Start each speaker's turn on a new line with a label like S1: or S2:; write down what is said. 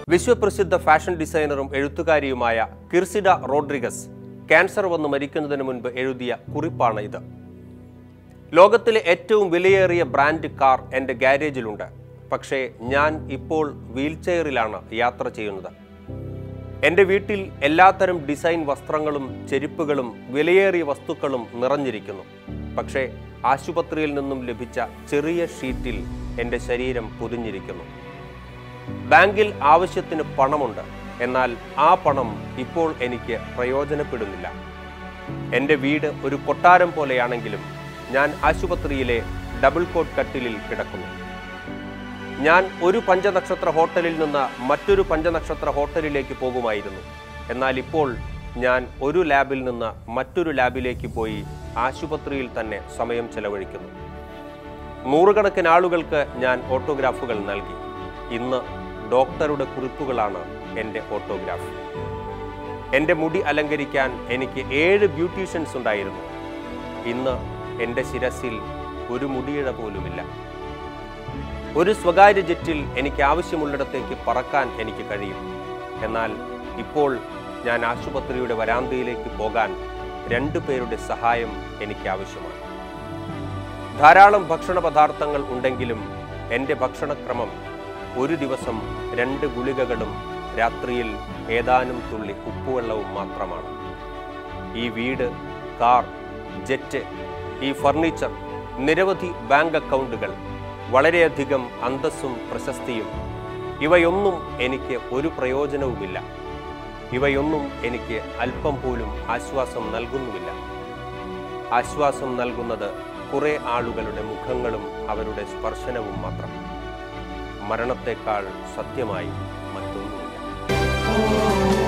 S1: വിശ്വപ്രസിദ്ധ fashion ഡിസൈനറും എഴുത്തുകാരിയുമായ Kirsida Rodriguez cancer വന്ന് മരിക്കുന്നതിന് മുൻപ് എഴുതിയ കുറിപ്പാണ് ഇത് ലോകത്തിലെ ഏറ്റവും വിലയേറിയ ബ്രാൻഡ് കാർ എൻ്റെ ഗാരേജിലുണ്ട് പക്ഷേ ഞാൻ ഇപ്പോൾ വീൽചെയറിലാണ് യാത്ര ചെയ്യുന്നത് എൻ്റെ വീട്ടിൽ എല്ലാത്തരം ഡിസൈൻ വസ്ത്രങ്ങളും ചെരുപ്പുകളും വിലയേറിയ വസ്തുക്കളും നിറഞ്ഞിരിക്കുന്നു പക്ഷേ ആശുപത്രിയിൽ നിന്നും ലഭിച്ച ചെറിയ ഷീറ്റിൽ എൻ്റെ ശരീരം പൊതിഞ്ഞിരിക്കുന്നു ബാങ്കിൽ ആവശ്യത്തിന് പണമുണ്ട് എന്നാൽ ആ പണം ഇപ്പോൾ എനിക്ക് പ്രയോജനപ്പെടുന്നില്ല എൻ്റെ വീട് ഒരു കൊട്ടാരം പോലെയാണെങ്കിലും ഞാൻ ആശുപത്രിയിലെ ഡബിൾ കോട്ട് കട്ടിലിൽ കിടക്കുന്നു ഞാൻ ഒരു പഞ്ചനക്ഷത്ര ഹോട്ടലിൽ നിന്ന് മറ്റൊരു പഞ്ചനക്ഷത്ര ഹോട്ടലിലേക്ക് പോകുമായിരുന്നു എന്നാൽ ഇപ്പോൾ ഞാൻ ഒരു ലാബിൽ നിന്ന് മറ്റൊരു ലാബിലേക്ക് പോയി ആശുപത്രിയിൽ തന്നെ സമയം ചെലവഴിക്കുന്നു നൂറുകണക്കിന് ആളുകൾക്ക് ഞാൻ ഓട്ടോഗ്രാഫുകൾ നൽകി ഇന്ന് ഡോക്ടറുടെ കുറിപ്പുകളാണ് എൻ്റെ ഓട്ടോഗ്രാഫ് എൻ്റെ മുടി അലങ്കരിക്കാൻ എനിക്ക് ഏഴ് ബ്യൂട്ടീഷ്യൻസ് ഉണ്ടായിരുന്നു ഇന്ന് എൻ്റെ ശിരസിൽ ഒരു മുടിയിഴ പോലുമില്ല ഒരു സ്വകാര്യ ജെറ്റിൽ എനിക്ക് ആവശ്യമുള്ളിടത്തേക്ക് പറക്കാൻ എനിക്ക് കഴിയും എന്നാൽ ഇപ്പോൾ ഞാൻ ആശുപത്രിയുടെ വരാന്തയിലേക്ക് പോകാൻ രണ്ടു പേരുടെ സഹായം എനിക്ക് ആവശ്യമാണ് ധാരാളം ഭക്ഷണ പദാർത്ഥങ്ങൾ ഉണ്ടെങ്കിലും എൻ്റെ ഭക്ഷണക്രമം ഒരു ദിവസം രണ്ട് ഗുളികകളും രാത്രിയിൽ ഏതാനും തുള്ളി ഉപ്പുവെള്ളവും മാത്രമാണ് ഈ വീട് കാർ ജെറ്റ് ഈ ഫർണിച്ചർ നിരവധി ബാങ്ക് അക്കൗണ്ടുകൾ വളരെയധികം അന്തസ്സും പ്രശസ്തിയും ഇവയൊന്നും എനിക്ക് ഒരു പ്രയോജനവുമില്ല ഇവയൊന്നും എനിക്ക് അല്പം പോലും ആശ്വാസം നൽകുന്നുമില്ല ആശ്വാസം നൽകുന്നത് കുറെ ആളുകളുടെ മുഖങ്ങളും അവരുടെ സ്പർശനവും മാത്രം മരണത്തെക്കാൾ സത്യമായി മറ്റൊന്നുമില്ല